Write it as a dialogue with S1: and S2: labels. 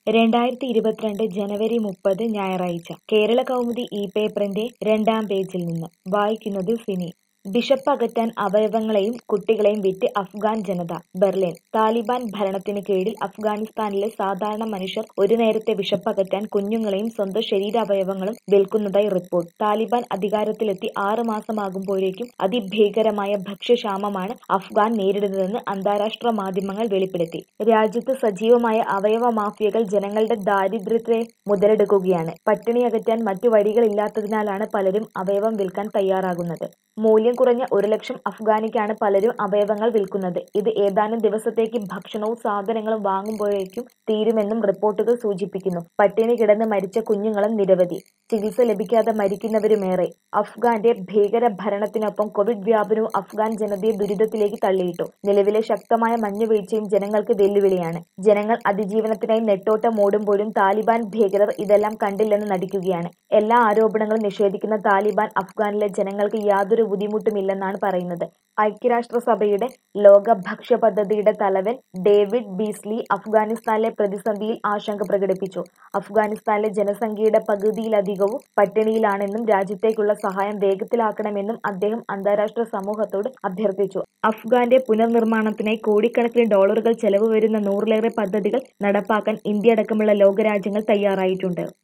S1: രണ്ടായിരത്തി ഇരുപത്തിരണ്ട് ജനുവരി മുപ്പത് ഞായറാഴ്ച കേരള കൗമുദി ഈ പേപ്പറിന്റെ രണ്ടാം പേജിൽ നിന്ന് വായിക്കുന്നത് സിനി ബിഷപ്പ് അകറ്റാൻ അവയവങ്ങളെയും കുട്ടികളെയും വിറ്റ് അഫ്ഗാൻ ജനത ബെർലിൻ താലിബാൻ ഭരണത്തിന് കീഴിൽ അഫ്ഗാനിസ്ഥാനിലെ സാധാരണ മനുഷ്യർ ഒരു നേരത്തെ ബിഷപ്പ് അകറ്റാൻ കുഞ്ഞുങ്ങളെയും സ്വന്തം ശരീരാവയവങ്ങളും വിൽക്കുന്നതായി റിപ്പോർട്ട് താലിബാൻ അധികാരത്തിലെത്തി ആറ് മാസമാകുമ്പോഴേക്കും അതിഭീകരമായ ഭക്ഷ്യക്ഷാമമാണ് അഫ്ഗാൻ നേരിടുന്നതെന്ന് അന്താരാഷ്ട്ര മാധ്യമങ്ങൾ വെളിപ്പെടുത്തി രാജ്യത്ത് സജീവമായ അവയവ മാഫിയകൾ ജനങ്ങളുടെ ദാരിദ്ര്യത്തെ മുതലെടുക്കുകയാണ് പട്ടിണി അകറ്റാൻ മറ്റു വഴികളില്ലാത്തതിനാലാണ് പലരും അവയവം വിൽക്കാൻ തയ്യാറാകുന്നത് മൂല്യം കുറഞ്ഞ ഒരു ലക്ഷം അഫ്ഗാനിക്കാണ് പലരും അവയവങ്ങൾ വിൽക്കുന്നത് ഇത് ഏതാനും ദിവസത്തേക്ക് ഭക്ഷണവും സാധനങ്ങളും വാങ്ങുമ്പോഴേക്കും തീരുമെന്നും റിപ്പോർട്ടുകൾ സൂചിപ്പിക്കുന്നു പട്ടിണി കിടന്ന് മരിച്ച കുഞ്ഞുങ്ങളും നിരവധി ചികിത്സ ലഭിക്കാതെ മരിക്കുന്നവരുമേറെ അഫ്ഗാന്റെ ഭീകര ഭരണത്തിനൊപ്പം കോവിഡ് വ്യാപനവും അഫ്ഗാൻ ജനതയെ ദുരിതത്തിലേക്ക് തള്ളിയിട്ടു നിലവിലെ ശക്തമായ മഞ്ഞുവീഴ്ചയും ജനങ്ങൾക്ക് വെല്ലുവിളിയാണ് ജനങ്ങൾ അതിജീവനത്തിനായി നെട്ടോട്ടം ഓടുമ്പോഴും താലിബാൻ ഭീകരർ ഇതെല്ലാം കണ്ടില്ലെന്ന് നടിക്കുകയാണ് എല്ലാ ആരോപണങ്ങളും നിഷേധിക്കുന്ന താലിബാൻ അഫ്ഗാനിലെ ജനങ്ങൾക്ക് യാതൊരു ബുദ്ധിമുട്ടുമില്ലെന്നാണ് പറയുന്നത് ഐക്യരാഷ്ട്രസഭയുടെ ലോക ഭക്ഷ്യ പദ്ധതിയുടെ തലവൻ ഡേവിഡ് ബീസ്ലി അഫ്ഗാനിസ്ഥാനിലെ പ്രതിസന്ധിയിൽ ആശങ്ക പ്രകടിപ്പിച്ചു അഫ്ഗാനിസ്ഥാനിലെ ജനസംഖ്യയുടെ പകുതിയിലധികവും പട്ടിണിയിലാണെന്നും രാജ്യത്തേക്കുള്ള സഹായം വേഗത്തിലാക്കണമെന്നും അദ്ദേഹം അന്താരാഷ്ട്ര സമൂഹത്തോട് അഭ്യർത്ഥിച്ചു അഫ്ഗാന്റെ പുനർനിർമ്മാണത്തിനായി കോടിക്കണക്കിന് ഡോളറുകൾ ചെലവ് വരുന്ന നൂറിലേറെ പദ്ധതികൾ നടപ്പാക്കാൻ ഇന്ത്യ അടക്കമുള്ള ലോകരാജ്യങ്ങൾ തയ്യാറായിട്ടുണ്ട്